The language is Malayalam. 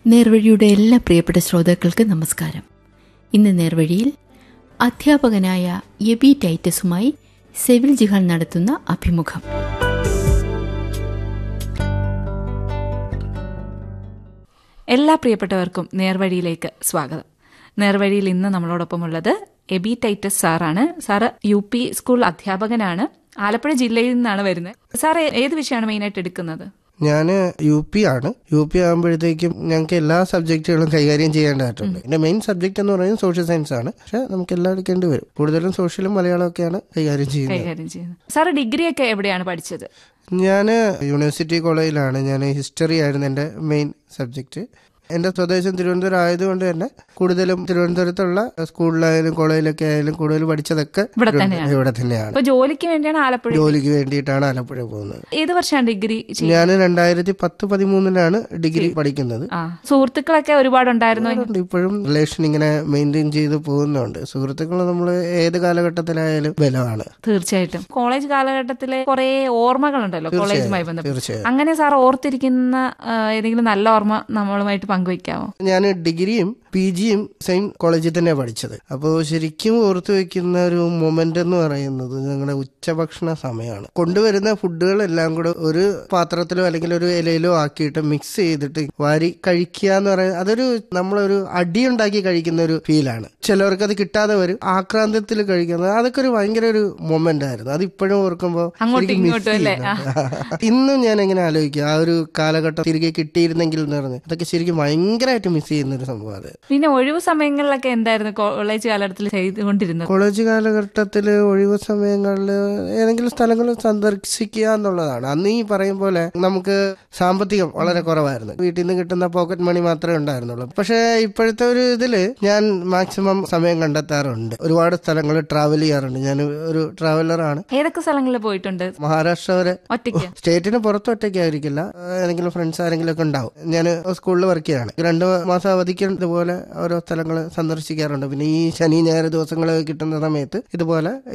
നേർവഴിയുടെ എല്ലാ പ്രിയപ്പെട്ട ശ്രോതാക്കൾക്ക് നമസ്കാരം ഇന്ന് നേർവഴിയിൽ അധ്യാപകനായ എബി ടൈറ്റസുമായി സെവിൽ ജിഹാൻ നടത്തുന്ന അഭിമുഖം എല്ലാ പ്രിയപ്പെട്ടവർക്കും നേർവഴിയിലേക്ക് സ്വാഗതം നേർവഴിയിൽ ഇന്ന് നമ്മളോടൊപ്പമുള്ളത് എബി ടൈറ്റസ് സാറാണ് സാറ് യു പി സ്കൂൾ അധ്യാപകനാണ് ആലപ്പുഴ ജില്ലയിൽ നിന്നാണ് വരുന്നത് സാറ് ഏത് വിഷയമാണ് മെയിനായിട്ട് എടുക്കുന്നത് ഞാൻ യു പി ആണ് യു പി ആകുമ്പോഴത്തേക്കും ഞങ്ങൾക്ക് എല്ലാ സബ്ജക്റ്റുകളും കൈകാര്യം ചെയ്യേണ്ടതായിട്ടുണ്ട് എന്റെ മെയിൻ സബ്ജക്ട് എന്ന് പറയുന്നത് സോഷ്യൽ സയൻസ് ആണ് പക്ഷെ നമുക്ക് എല്ലാം എടുക്കേണ്ടി വരും കൂടുതലും സോഷ്യലും മലയാളമൊക്കെയാണ് കൈകാര്യം ചെയ്യുന്നത് കൈകാര്യം ചെയ്യുന്നത് സാറ് ഡിഗ്രിയൊക്കെ എവിടെയാണ് പഠിച്ചത് ഞാൻ യൂണിവേഴ്സിറ്റി കോളേജിലാണ് ഞാൻ ഹിസ്റ്ററി ആയിരുന്നു എൻ്റെ മെയിൻ സബ്ജക്റ്റ് എൻ്റെ സ്വദേശം തിരുവനന്തപുരം ആയതുകൊണ്ട് തന്നെ കൂടുതലും തിരുവനന്തപുരത്തുള്ള സ്കൂളിലായാലും കോളേജിലൊക്കെ ആയാലും കൂടുതൽ പഠിച്ചതൊക്കെ ഇവിടെ തന്നെയാണ്. ഇവിടെ തന്നെയാണ് അപ്പൊ ജോലിക്ക് വേണ്ടിയാണ് ആലപ്പുഴ ജോലിക്ക് വേണ്ടിയിട്ടാണ് ആലപ്പുഴ പോകുന്നത് ഏത് വർഷമാണ് ഡിഗ്രി ചെയ്യുന്നത്? ഞാൻ രണ്ടായിരത്തി പത്ത് പതിമൂന്നിലാണ് ഡിഗ്രി പഠിക്കുന്നത് ആ സുഹൃത്തുക്കളൊക്കെ ഒരുപാടുണ്ടായിരുന്നു ഉണ്ട്. ഇപ്പോഴും റിലേഷൻ ഇങ്ങനെ മെയിൻറ്റെയിൻ ചെയ്ത് പോകുന്നുണ്ട് സുഹൃത്തുക്കൾ നമ്മൾ ഏത് കാലഘട്ടത്തിലായാലും ബലമാണ് തീർച്ചയായിട്ടും കോളേജ് കാലഘട്ടത്തിലെ കുറെ ഓർമ്മകളുണ്ടല്ലോ കോളേജുമായി ബന്ധപ്പെട്ട് തീർച്ചയായും അങ്ങനെ സാർ ഓർത്തിരിക്കുന്ന ആ, ഏതെങ്കിലും നല്ല ഓർമ്മ നമ്മളുമായിട്ട് പങ്കുവെക്കാമോ ഞാൻ ഡിഗ്രിയും പി ജിയും സെയിം കോളേജിൽ തന്നെ പഠിച്ചത് അപ്പോൾ ശരിക്കും ഓർത്തു വെക്കുന്ന ഒരു മൊമെന്റ് എന്ന് പറയുന്നത് ഞങ്ങളുടെ ഉച്ചഭക്ഷണ സമയമാണ് കൊണ്ടുവരുന്ന ഫുഡുകളെല്ലാം കൂടെ ഒരു പാത്രത്തിലോ അല്ലെങ്കിൽ ഒരു ഇലയിലോ ആക്കിയിട്ട് മിക്സ് ചെയ്തിട്ട് വാരി കഴിക്കുക എന്ന് പറയുന്നത് അതൊരു നമ്മളൊരു അടിയുണ്ടാക്കി കഴിക്കുന്ന ഒരു ഫീലാണ് ചിലവർക്ക് അത് കിട്ടാതെ വരും ആക്രാന്തത്തിൽ കഴിക്കുന്നത് അതൊക്കെ ഒരു ഭയങ്കര ഒരു മൊമെന്റ് ആയിരുന്നു അത് ഇപ്പോഴും ഓർക്കുമ്പോൾ അങ്ങോട്ടും ശരിക്കും miss ഇങ്ങോട്ടും അല്ലേ? ചെയ്യുന്നുണ്ട്. ഇന്നും ഞാൻ എങ്ങനെ ആലോചിക്കുക ആ ഒരു കാലഘട്ടം തിരികെ കിട്ടിയിരുന്നെങ്കിൽ എന്ന് പറഞ്ഞ് അതൊക്കെ ശരിക്കും ഭയങ്കരമായിട്ട് മിസ് ചെയ്യുന്ന ഒരു സംഭവം അത് പിന്നെ ഒഴിവു സമയങ്ങളിലൊക്കെ എന്തായിരുന്നു കോളേജ് കാലഘട്ടത്തിൽ ചെയ്തുകൊണ്ടിരുന്നത് കോളേജ് കാലഘട്ടത്തിൽ ഒഴിവ് സമയങ്ങളിൽ ഏതെങ്കിലും സ്ഥലങ്ങൾ സന്ദർശിക്കുക എന്നുള്ളതാണ് അന്ന് ഈ പറയും പോലെ നമുക്ക് സാമ്പത്തികം വളരെ കുറവായിരുന്നു വീട്ടിൽ നിന്ന് കിട്ടുന്ന പോക്കറ്റ് മണി മാത്രമേ ഉണ്ടായിരുന്നുള്ളൂ പക്ഷേ ഇപ്പോഴത്തെ ഒരു ഇതില് ഞാൻ മാക്സിമം സമയം കണ്ടെത്താറുണ്ട് ഒരുപാട് സ്ഥലങ്ങൾ ട്രാവൽ ചെയ്യാറുണ്ട് ഞാൻ ഒരു ട്രാവലറാണ് ഏതൊക്കെ സ്ഥലങ്ങളിൽ പോയിട്ടുണ്ട് മഹാരാഷ്ട്ര വരെ ഒറ്റയ്ക്ക് സ്റ്റേറ്റിന് പുറത്ത് ഒറ്റയ്ക്കായിരിക്കില്ല ഏതെങ്കിലും ഫ്രണ്ട്സ് ആരെങ്കിലും ഒക്കെ ഉണ്ടാവും ഞാൻ സ്കൂളിൽ വർക്ക് ചെയ്യാണ് രണ്ട് മാസം അവധിക്ക് ഇതുപോലെ ഓരോ സ്ഥലങ്ങൾ സന്ദർശിക്കാറുണ്ട് പിന്നെ ഈ ശനി ഞായർ ദിവസങ്ങൾ കിട്ടുന്ന സമയത്ത് ഇതുപോലെ